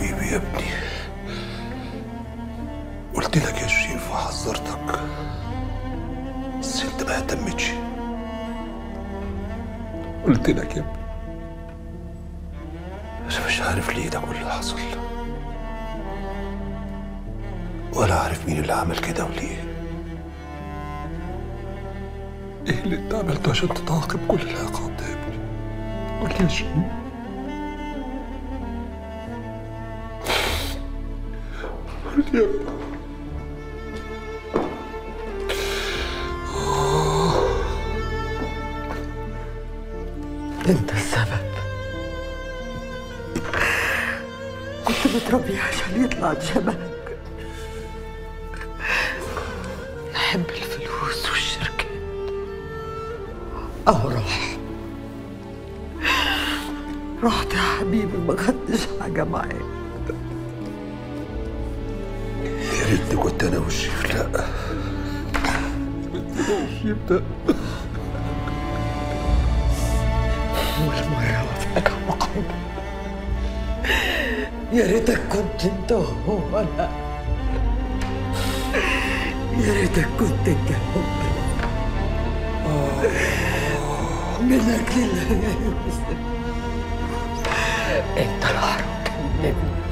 حبيبي يا ابني قلت لك يا شريف وحذرتك بس انت ما اهتمتش قلت لك يا ابني بس مش عارف ليه ده كله حصل ولا عارف مين اللي عمل كده وليه ايه اللي انت عملته عشان تتعاقب كل العقاب ده يا ابني قول لي يا شريف قول لي يا ابني انت السبب كنت بتربيه عشان يطلع شبهك نحب الفلوس والشركات اهو راح رحت يا حبيبي ما خدتش حاجة معاك يا ريتني كنت انا والشريف لا الشريف ده أول مرة وافقك على مقعد يا ريتك كنت انت وهو انا يا ريتك كنت انت وهو منك لله يا يوسف انت اللي حرمت مني